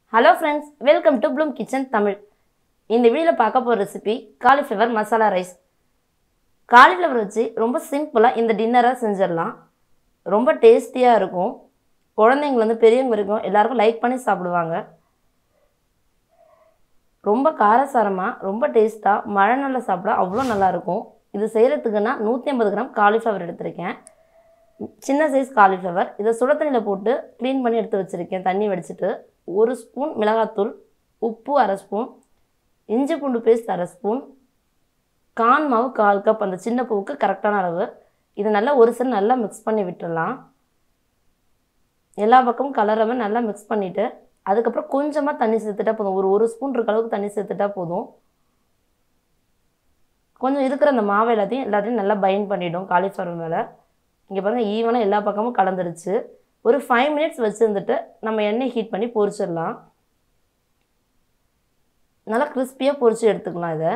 hello friends welcome to bloom kitchen Tamil இந்த வீடியோவில் பார்க்க போகிற recipe cauliflower masala rice cauliflower வச்சு ரொம்ப சிம்பிளாக இந்த டின்னரை செஞ்சிடலாம் ரொம்ப டேஸ்டியாக இருக்கும் குழந்தைங்கலேருந்து பெரியவங்க வரைக்கும் எல்லாருக்கும் லைக் பண்ணி சாப்பிடுவாங்க ரொம்ப காரசாரமாக ரொம்ப டேஸ்ட்டாக மழை நாளில் சாப்பிட அவ்வளோ நல்லாயிருக்கும் இது செய்கிறதுக்குன்னா நூற்றி ஐம்பது கிராம் காலிஃப்ளவர் எடுத்திருக்கேன் சின்ன சைஸ் காலிஃப்ளவர் இதை சுட தண்ணியில் போட்டு க்ளீன் பண்ணி எடுத்து வச்சுருக்கேன் தண்ணி வடிச்சிட்டு ஒரு ஸ்பூன் மிளகாத்தூள் உப்பு அரை ஸ்பூன் இஞ்சி பூண்டு பேஸ்ட் அரை ஸ்பூன் கான் மாவு கால் கப் அந்த சின்ன பூவுக்கு கரெக்டான அளவு இதை நல்லா ஒரு சில நல்லா மிக்ஸ் பண்ணி விட்டுறலாம் எல்லா பக்கமும் கலராம நல்லா மிக்ஸ் பண்ணிவிட்டு அதுக்கப்புறம் கொஞ்சமாக தண்ணி சேர்த்துட்டா போதும் ஒரு ஒரு ஸ்பூன் இருக்க அளவுக்கு தண்ணி சேர்த்துட்டா போதும் கொஞ்சம் இருக்கிற அந்த மாவு எல்லாத்தையும் எல்லாத்தையும் நல்லா பைண்ட் பண்ணிவிடும் காலிஃப்ளவர் மேலே இங்கே பாருங்கள் ஈவனாக எல்லா பக்கமும் கலந்துருச்சு ஒரு ஃபைவ் மினிட்ஸ் வச்சுருந்துட்டு நம்ம எண்ணெய் ஹீட் பண்ணி பொரிச்சிடலாம் நல்லா கிறிஸ்பியாக பொரிச்சு எடுத்துக்கலாம் இதை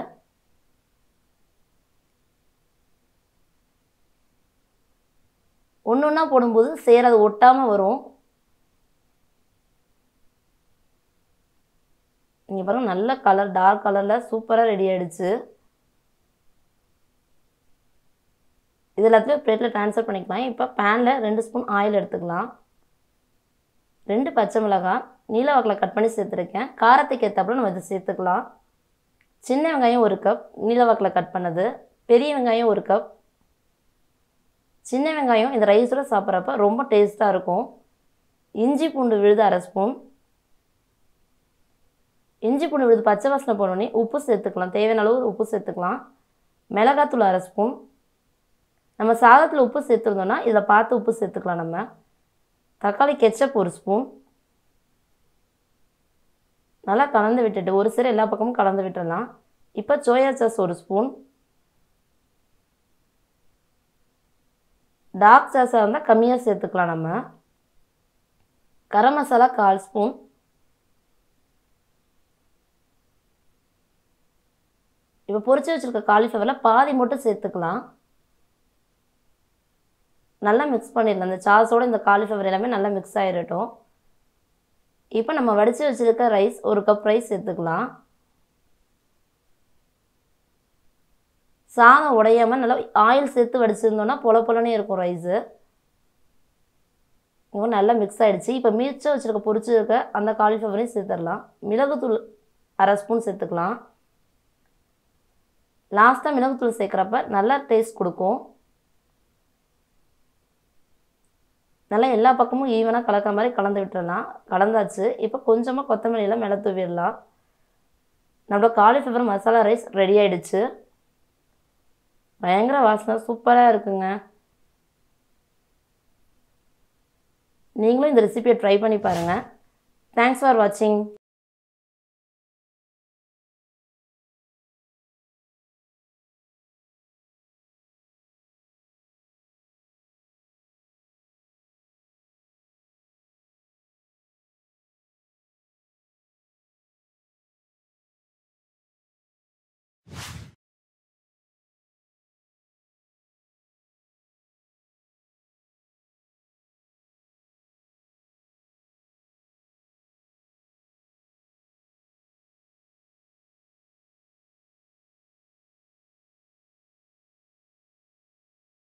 ஒன்று ஒன்றா போடும்போது சேராது ஒட்டாமல் வரும் இங்கே பாருங்கள் நல்ல கலர் டார்க் கலரில் சூப்பராக ரெடி ஆகிடுச்சு இது எல்லாத்தையும் பிளேட்டில் ட்ரான்ஸ்ஃபர் பண்ணிக்கலாம் இப்போ பேனில் ரெண்டு ஸ்பூன் ஆயில் எடுத்துக்கலாம் ரெண்டு பச்சை மிளகாய் நீல வாக்கில் கட் பண்ணி சேர்த்துருக்கேன் காரத்துக்கு ஏற்றப்பல நம்ம இதை சேர்த்துக்கலாம் சின்ன வெங்காயம் ஒரு கப் நீல வாக்கில் கட் பண்ணது பெரிய வெங்காயம் ஒரு கப் சின்ன வெங்காயம் இந்த ரைஸோட சாப்பிட்றப்ப ரொம்ப டேஸ்ட்டாக இருக்கும் இஞ்சி பூண்டு விழுது அரை ஸ்பூன் இஞ்சி பூண்டு விழுது பச்சை வாசனை போனோடனே உப்பு சேர்த்துக்கலாம் தேவையான அளவு உப்பு சேர்த்துக்கலாம் மிளகாத்தூள் அரை ஸ்பூன் நம்ம சாதத்தில் உப்பு சேர்த்துருந்தோன்னா இதில் பார்த்து உப்பு சேர்த்துக்கலாம் நம்ம தக்காளி கெச்சப் ஒரு ஸ்பூன் நல்லா கலந்து விட்டுட்டு ஒரு சில எல்லா பக்கமும் கலந்து விட்டுடலாம் இப்போ சோயா சாஸ் ஒரு ஸ்பூன் டார்க் சாஸாக இருந்தால் கம்மியாக சேர்த்துக்கலாம் நம்ம கரம் மசாலா கால் ஸ்பூன் இப்போ பொரிச்சு வச்சுருக்க காலிஃப்ளவரில் பாதி மட்டும் சேர்த்துக்கலாம் நல்லா மிக்ஸ் பண்ணிடலாம் இந்த சாஸோடு இந்த காலிஃப்ளவர் எல்லாமே நல்லா மிக்ஸ் ஆகிடட்டும் இப்போ நம்ம வடித்து வச்சுருக்க ரைஸ் ஒரு கப் ரைஸ் சேர்த்துக்கலாம் சாதம் உடையாமல் நல்லா ஆயில் சேர்த்து வடிச்சிருந்தோன்னா பொல பொலனே இருக்கும் ரைஸு இப்போ நல்லா மிக்ஸ் ஆகிடுச்சு இப்போ மிச்சம் வச்சுருக்க பொரிச்சிருக்க அந்த காலிஃப்ளவரையும் சேர்த்துடலாம் மிளகுத்தூள் அரை ஸ்பூன் சேர்த்துக்கலாம் லாஸ்ட்டாக மிளகுத்தூள் சேர்க்குறப்ப நல்லா டேஸ்ட் கொடுக்கும் நல்லா எல்லா பக்கமும் ஈவனாக கலக்கிற மாதிரி கலந்து விட்டுறலாம் கலந்தாச்சு இப்போ கொஞ்சமாக கொத்தமல்லியில் மேலே தூவிடலாம் நம்மளோட காலிஃப்ளவர் மசாலா ரைஸ் ரெடி ஆகிடுச்சு பயங்கர வாசனை சூப்பராக இருக்குங்க நீங்களும் இந்த ரெசிபியை ட்ரை பண்ணி பாருங்கள் தேங்க்ஸ் ஃபார் வாட்சிங்